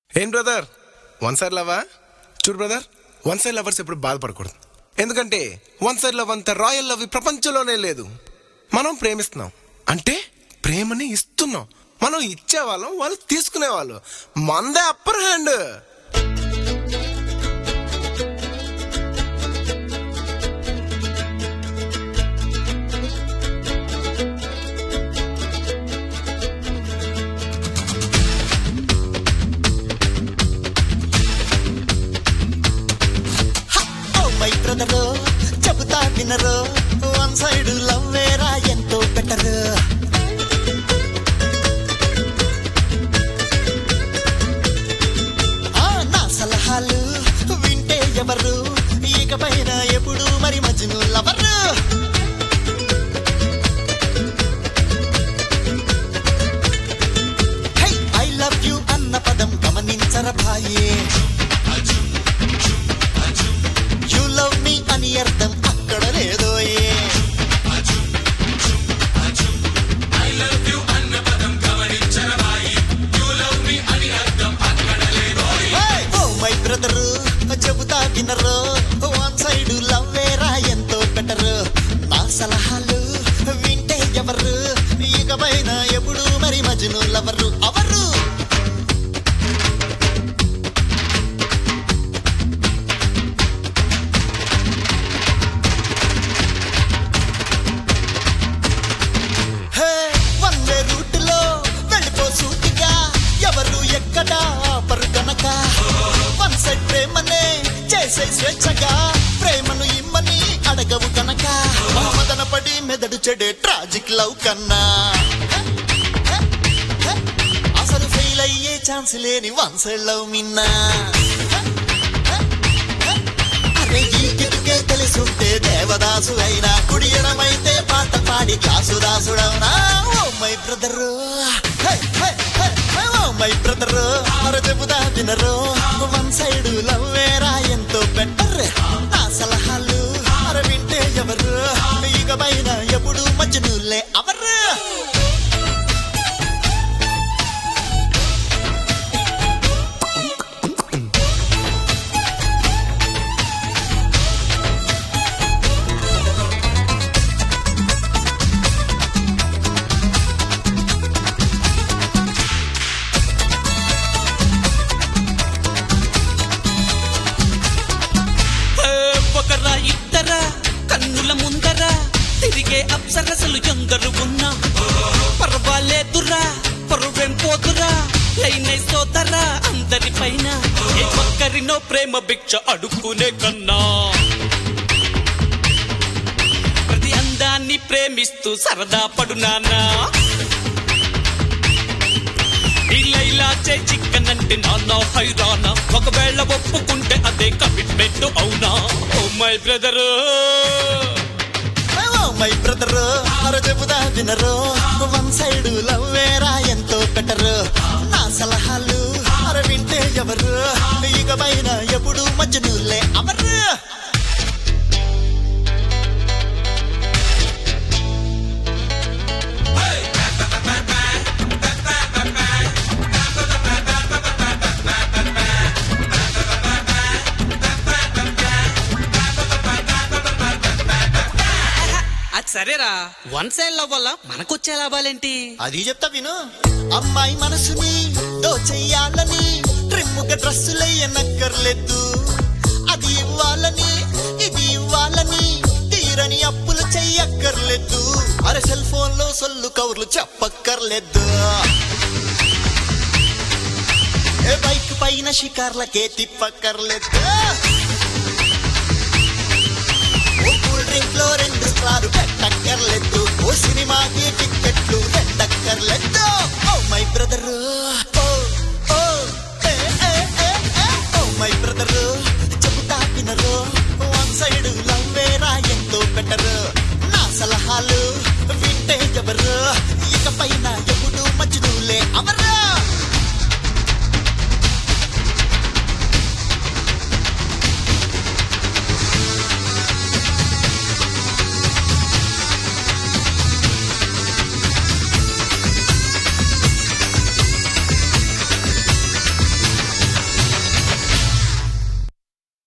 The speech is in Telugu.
ఏం బ్రదర్ వన్ సైడ్ లవా చూడు బ్రదర్ వన్ సైడ్ లవర్స్ ఎప్పుడు బాధపడకూడదు ఎందుకంటే వన్ సైడ్ లవ్ అంత రాయల్ లవ్ ఈ ప్రపంచంలోనే లేదు మనం ప్రేమిస్తున్నాం అంటే ప్రేమని ఇస్తున్నాం మనం ఇచ్చేవాళ్ళం వాళ్ళు తీసుకునేవాళ్ళు మందే upper hand oh my brother చెబుతా వినరు వన్ సైడ్ లవ్ వేరా ఎంతో బెటర్ ఆ నా సలహాలు వింటే ఎవరు ఇకపైన ఎప్పుడు మరి Majnu lover hi I love you అన్న పదం గమనించర భాయే యు లవ్ మీ అని అర్థం అక్కడ లేదోయే ఓ మై బ్రదర్ చెబుతా వినరు వన్ సైడ్ లవ్ వేరా ఎంతో బెటర్ నా సలహాలు వింటే ఎవరు ఇకపైన ఎప్పుడు మరి మజ్ను లవరు అవరు హే వన్ వే రూట్ లో వెళ్ళిపో సూటిగా ఎవరు ఎక్కడ ఆపరు గనక వన్ సైడ్ ప్రేమనే చేసే స్వేచ్ఛగా ప్రేమను ఇమ్మని అడగవు గనక మదన పడి మెదడు చెడే ట్రాజిక్ లవ్ కన్నా అసలు ఫెయిల్ అయ్యే ఛాన్స్ లేని వన్ సైడ్ లవ్ మిన్నా అరే ఈ కిటుకే తెలుసుంటే దేవదాసు అయినా కుడియడమైతే పాట పాడి క్లాసు దాసుడవునా oh my brother oh my brother అరే చెబుదా తినరు వన్ సైడ్ లవ్ వేరా ఎంతో బెటర్ నా సలహాలు అరే వింటే ఎవరు ఇక పైన ఎప్పుడు మజ్జనులే అవరు ఏ, ఒకరా ఇద్దరా కన్నుల ముందర తిరిగే అప్సరసలు ఎందరు ఉన్నా పర్వాలేదురా పరువేం పోదురా లైనై సోదరా అందరి పైన ఏ ఒక్కరినో ప్రేమ భిక్ష అడుక్కునే కన్నా ప్రతి అందాన్ని ప్రేమిస్తూ సరదా పడు నాన్నా ఇలా చే చిక్కన్ అంటే నాన్న హైరానా ఒకవేళ ఒప్పుకుంటే అదే కమిట్మెంట్ అవునా oh my brother oh my brother అరే చెబుదా వినరు వన్ సైడ్ లవ్ వేరా ఎంతో బెటర్ నా సలహాలు అరే వింటే ఎవరు ఇక పైన ఎప్పుడు మజ్జనులే అవరు అది సరేరా వన్ సైడ్ లవ్ వల్ల మనకొచ్చే లాభాలేంటి అది చెప్తా విను అమ్మాయి మనసుని దోచెయ్యాలని ట్రిమ్ముగా డ్రెస్సులయ్యనక్కర్లేదు అది ఇవ్వాలని ఇది ఇవ్వాలని తీరని అప్పులు చెయ్యక్కర్లేదు అరే సెల్ ఫోన్ లో సొల్లు కవర్లు చెప్పక్కర్లేదు ఏ బైక్ పైన షికార్లకే తిప్పక్కర్లేదు ఓ కూల్ డ్రింక్ లో రెండు స్టార్ పెట్టక్కర్లేదు ఓ సినిమాకి టిక్కెట్లు పెట్టక్కర్లేదు ఓ మై బ్రదర్